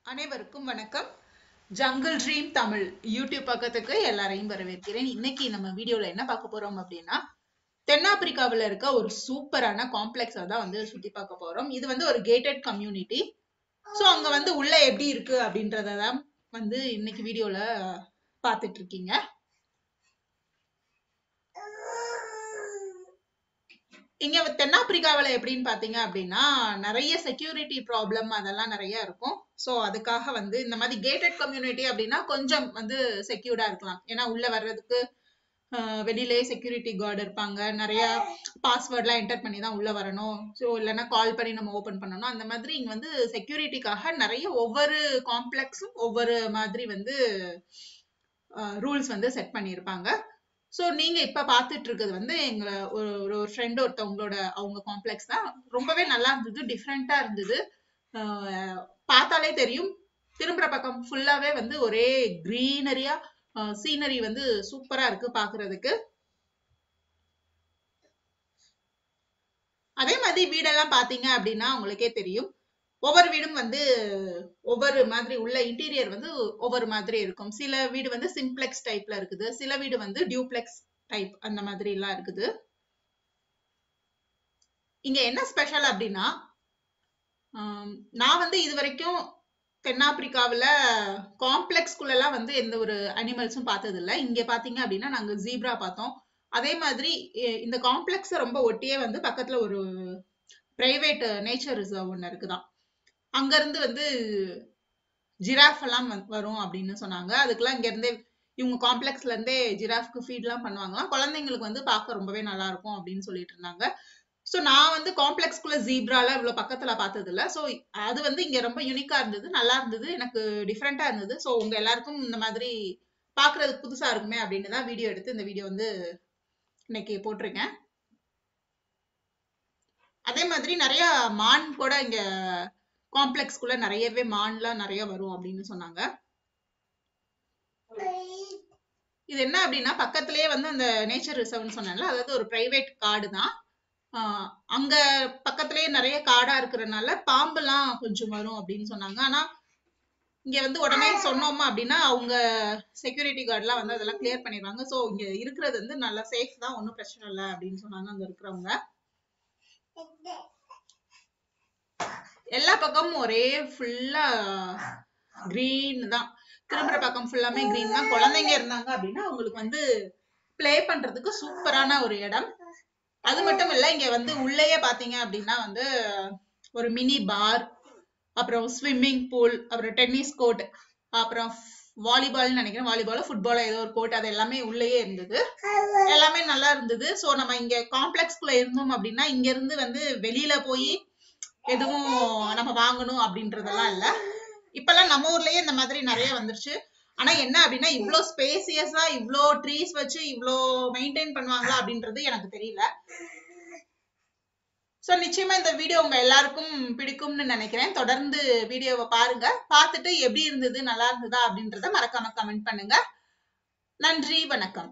அனைவருக்கும் வணக்கம் jungle dream Tamil YouTube பக்கத்துக்கு எல்லாரையும் வரவேற்கிறேன் இன்னைக்கு நம்ம வீடியோல என்ன பார்க்க போறோம் அப்படின்னா தென்னாப்பிரிக்காவில் இருக்க ஒரு சூப்பரான காம்ப்ளெக்ஸை தான் வந்து சுத்தி பார்க்க போறோம் இது வந்து ஒரு கேட்டட் கம்யூனிட்டி ஸோ அங்க வந்து உள்ள எப்படி இருக்கு அப்படின்றத தான் வந்து இன்னைக்கு வீடியோல பார்த்துட்டு இருக்கீங்க இங்க தென்னாப்பிரிக்காவில் எப்படின்னு பாத்தீங்க அப்படின்னா நிறைய செக்யூரிட்டி ப்ராப்ளம் அதெல்லாம் நிறைய இருக்கும் ஸோ அதுக்காக வந்து இந்த மாதிரி கேட்டட் கம்யூனிட்டி அப்படின்னா கொஞ்சம் வந்து செக்யூர்டா இருக்கலாம் ஏன்னா உள்ள வர்றதுக்கு ஆஹ் வெளியிலே செக்யூரிட்டி கார்டு இருப்பாங்க நிறைய பாஸ்வேர்ட்லாம் என்டர் பண்ணி தான் உள்ள வரணும் ஸோ இல்லைன்னா கால் பண்ணி நம்ம ஓபன் பண்ணணும் அந்த மாதிரி இங்க வந்து செக்யூரிட்டிக்காக நிறைய ஒவ்வொரு காம்ப்ளெக்ஸும் ஒவ்வொரு மாதிரி வந்து ரூல்ஸ் வந்து செட் பண்ணியிருப்பாங்க ஸோ நீங்க இப்ப பாத்துட்டு இருக்கிறது வந்து எங்க ஒரு ஒரு ஃப்ரெண்ட் ஒருத்தவங்களோட அவங்க காம்ப்ளெக்ஸ் தான் ரொம்பவே நல்லா இருந்தது டிஃப்ரெண்டா இருந்தது ஆஹ் பார்த்தாலே தெரியும் திரும்புற பக்கம் ஃபுல்லாவே வந்து ஒரே கிரீனரியா சீனரி வந்து சூப்பரா இருக்கு பாக்குறதுக்கு அதே மாதிரி வீடெல்லாம் பாத்தீங்க அப்படின்னா உங்களுக்கே தெரியும் ஒவ்வொரு வீடும் வந்து ஒவ்வொரு மாதிரி உள்ள இன்டீரியர் வந்து ஒவ்வொரு மாதிரி இருக்கும் சில வீடு வந்து சிம்ப்ளெக்ஸ் டைப்ல இருக்குது சில வீடு வந்து டியூப்ளெக்ஸ் டைப் அந்த மாதிரி எல்லாம் இருக்குது இங்க என்ன ஸ்பெஷல் அப்படின்னா நான் வந்து இது வரைக்கும் தென்னாப்பிரிக்காவில் காம்ப்ளெக்ஸ்குள்ளெல்லாம் வந்து எந்த ஒரு அனிமல்ஸும் பார்த்தது இல்லை இங்க பாத்தீங்க அப்படின்னா நாங்க ஜீப்ரா பார்த்தோம் அதே மாதிரி இந்த காம்ப்ளெக்ஸை ரொம்ப ஒட்டியே வந்து பக்கத்துல ஒரு பிரைவேட் நேச்சர் ரிசர்வ் ஒன்று இருக்குதான் அங்க இருந்து வந்து ஜிராஃப் எல்லாம் வரும் அப்படின்னு சொன்னாங்க அதுக்கெல்லாம் இங்க இருந்தே இவங்க காம்ப்ளெக்ஸ்ல இருந்தே ஜிராஃப்க்கு ஃபீட் எல்லாம் பண்ணுவாங்களாம் குழந்தைங்களுக்கு வந்து பார்க்க ரொம்பவே நல்லா இருக்கும் அப்படின்னு சொல்லிட்டு இருந்தாங்க ஸோ நான் வந்து காம்ப்ளெக்ஸ்குள்ள ஜீப்ரால இவ்வளவு பக்கத்துல பார்த்தது இல்ல ஸோ அது வந்து இங்க ரொம்ப யூனிக்கா இருந்தது நல்லா இருந்தது எனக்கு டிஃப்ரெண்டா இருந்தது ஸோ உங்க எல்லாருக்கும் இந்த மாதிரி பாக்குறதுக்கு புதுசா இருக்குமே அப்படின்னு தான் வீடியோ எடுத்து இந்த வீடியோ வந்து இன்னைக்கு போட்டிருக்கேன் அதே மாதிரி நிறைய மான் கூட இங்க காம்ப்ளெக்ஸ்குள்ள நிறையவே மான்லாம் நிறைய வரும் அப்படின்னு சொன்னாங்க இது என்ன அப்படின்னா பக்கத்திலேயே வந்து அந்த நேச்சர் ரிசர்வ்னு சொன்னால அதாவது ஒரு பிரைவேட் காடு தான் அங்க பக்கத்திலேயே நிறைய காடா இருக்கிறதுனால பாம்புலாம் கொஞ்சம் வரும் அப்படின்னு சொன்னாங்க ஆனா இங்க வந்து உடனே சொன்னோமா அப்படின்னா அவங்க செக்யூரிட்டி கார்டுலாம் வந்து அதெல்லாம் கிளியர் பண்ணிடுவாங்க ஸோ இங்க இருக்கிறது வந்து நல்லா சேஃப் தான் ஒன்றும் பிரச்சனை இல்லை அப்படின்னு சொன்னாங்க அங்க இருக்கிறவங்க எல்லா பக்கமும் ஒரே ஃபுல்லா கிரீன் தான் திரும்புற பக்கம் ஃபுல்லாமே கிரீன் தான் குழந்தைங்க இருந்தாங்க அப்படின்னா அவங்களுக்கு வந்து பிளே பண்றதுக்கு சூப்பரான ஒரு இடம் அது மட்டும் இல்ல இங்க வந்து உள்ளேயே பாத்தீங்க அப்படின்னா வந்து ஒரு மினி பார் அப்புறம் ஸ்விம்மிங் பூல் அப்புறம் டென்னிஸ் கோர்ட் அப்புறம் வாலிபால்னு நினைக்கிறேன் வாலிபால் ஃபுட்பால் ஏதோ ஒரு கோர்ட் அது எல்லாமே உள்ளேயே இருந்தது எல்லாமே நல்லா இருந்தது ஸோ நம்ம இங்க காம்ப்ளெக்ஸ்குள்ள இருந்தோம் அப்படின்னா இங்க இருந்து வந்து வெளியில போய் எதுவும் நம்ம வாங்கணும் அப்படின்றதெல்லாம் இல்ல இப்பெல்லாம் நம்ம ஊர்லயே இந்த மாதிரி நிறைய வந்துருச்சு ஆனா என்ன அப்படின்னா இவ்ளோ ஸ்பேசியஸா இவ்ளோ ட்ரீஸ் வச்சு இவ்ளோ மெயின்டைன் பண்ணுவாங்களா அப்படின்றது எனக்கு தெரியல சோ நிச்சயமா இந்த வீடியோ உங்க எல்லாருக்கும் பிடிக்கும்னு நினைக்கிறேன் தொடர்ந்து வீடியோவை பாருங்க பார்த்துட்டு எப்படி இருந்தது நல்லா இருந்ததா அப்படின்றத மறக்காம கமெண்ட் பண்ணுங்க நன்றி வணக்கம்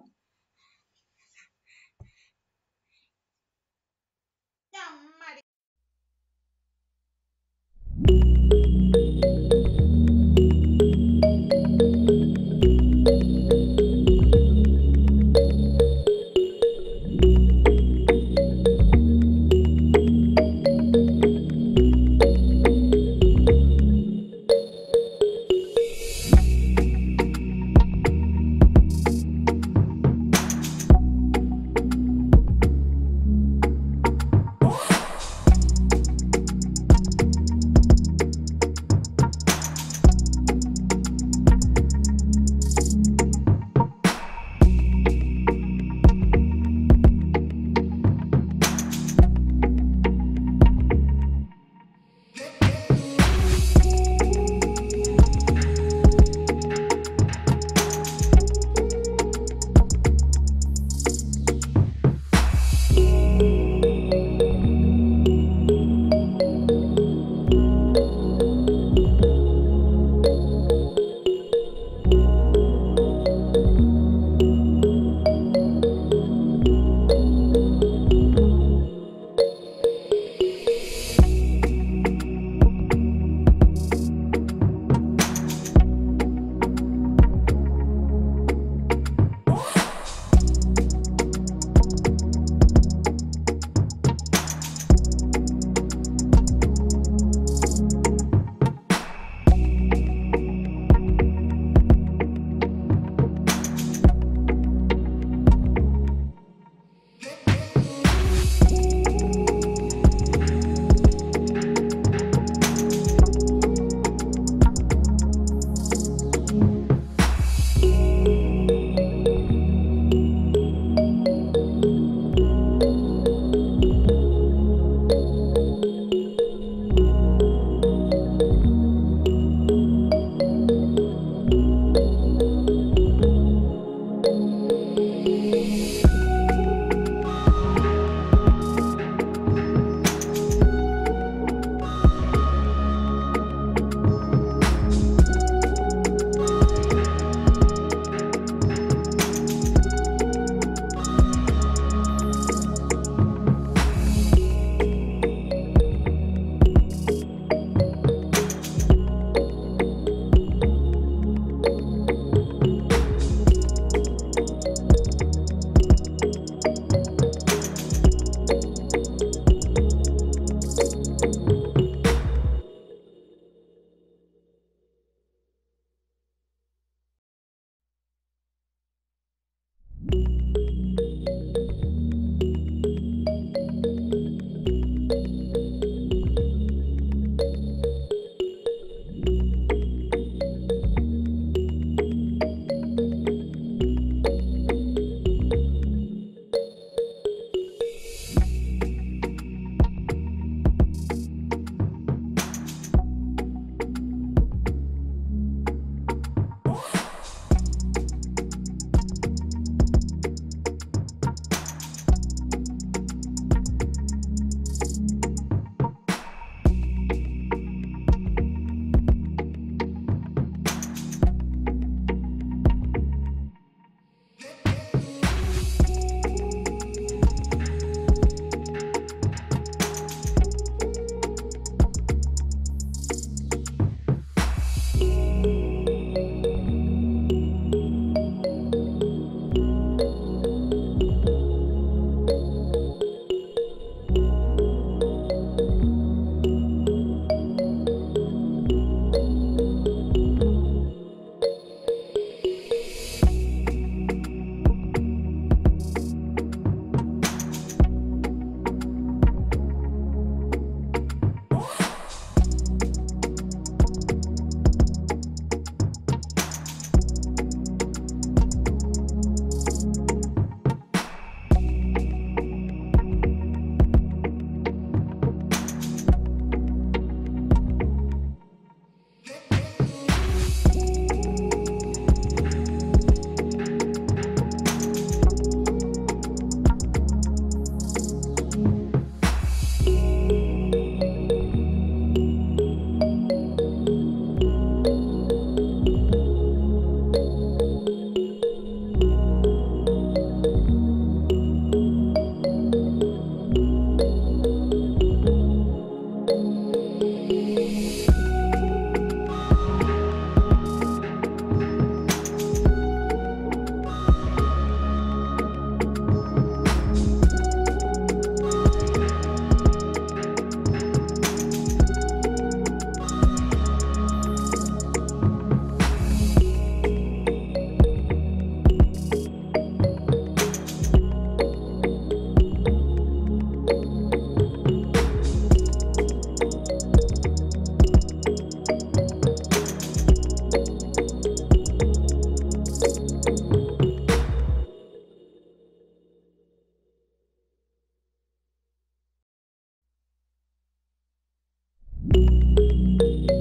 தேங்க்யூ